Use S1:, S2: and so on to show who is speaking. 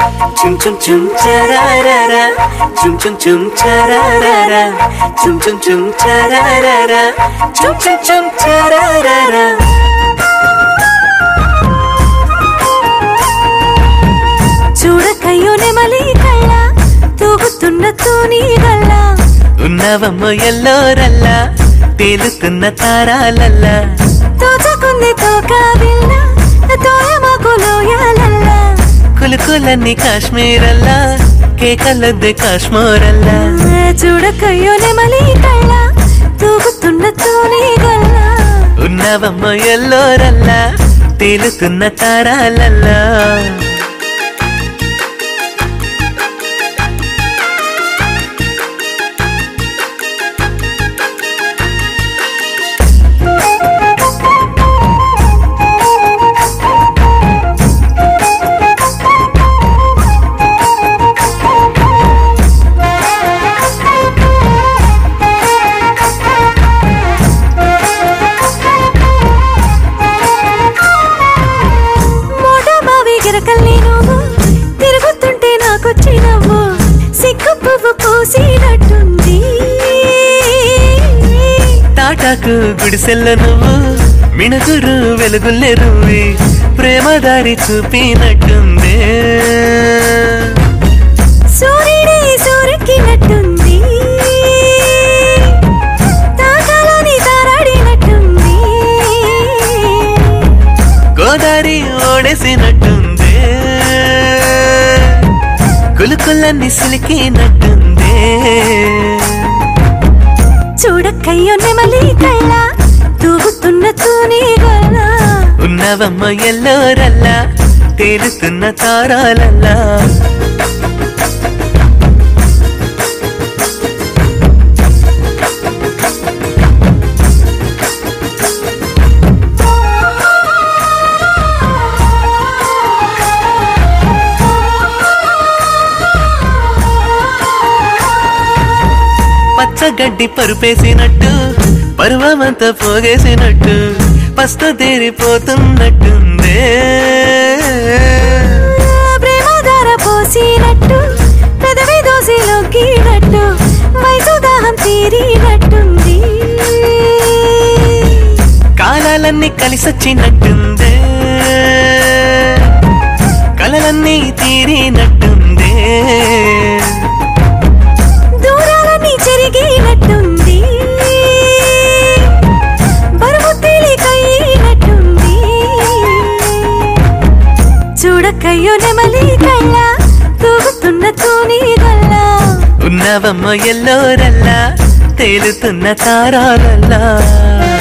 S1: చుమ్ చుమ్ చుమ్ చరారారా చుమ్ చుమ్ చుమ్ చరారారా చుమ్ చుమ్ చుమ్ చరారారా చుమ్ చుమ్ చుమ్ చరారారా
S2: చూడకయ్యో నెమలి కళ్ళ తూగుతున్న తూని గల్ల
S1: ఉన్నవమ్మ ఎల్లోరల్లా తేలుతున్న తారాలల్లా
S2: తోచకుంది తోక బిల్ల తోయమాకు లోయాలల్ల
S1: కులుకులన్నీ కాశ్మీరల్లా కేకలొద్దే కాశ్మీరల్లా
S2: చూడకయ్యో నెమలి కళ్ళ తూగుతున్న తూని గల్ల
S1: ఉన్నవమ్మ ఎల్లోరల్లా తేలుతున్న తారాలల్లా
S2: మోట మావి గిరకల్ని నువ్వు తిరుగుతుంటే నాకొచ్చి నవ్వు సిగ్గు పువ్వు పూసినట్టుంది
S1: తాటాకు గుడిసెల్ల నువ్వు మిణుగురు వెలుగుల్లే రువ్వి ప్రేమ దారి చూపినట్టుందే
S2: సూర్యుడే సూరెక్కినట్టుంది తాకాలని తారాడినట్టుంది
S1: గోదారి ఓడేసినట్టుందే కులుకులన్నీ సిలికినట్టుందే
S2: చూడక్కయ్యో నెమలి కళ్ళ తూగుతున్న తూని గొల్ల
S1: ఉన్నవమ్మ ఎల్లోరల్లా తేలుతున్న తారాలల్లా పచ్చగడ్డి పరుపేసినట్టు పరువమంతా పోగేసినట్టు పస్త తేరిపోతున్నట్టుందే
S2: ప్రేమధార పోసినట్టు పెదవి దోసిలో గీనట్టు వయసు దాహం తీరినట్టుంది
S1: కాలాలన్నీ కలిసొచ్చినట్టుందే కలలన్నీ తీరినట్టుందే
S2: దూరాలన్నీ చెరిగినట్టుంది బరువు తేలికైనట్టుంది చూడకయ్యో నెమలి కళ్ళ తూగుతున్న తూని గల్ల
S1: ఉన్నవమ్మ ఎల్లోరల్లా తేలుతున్న తారాలల్లా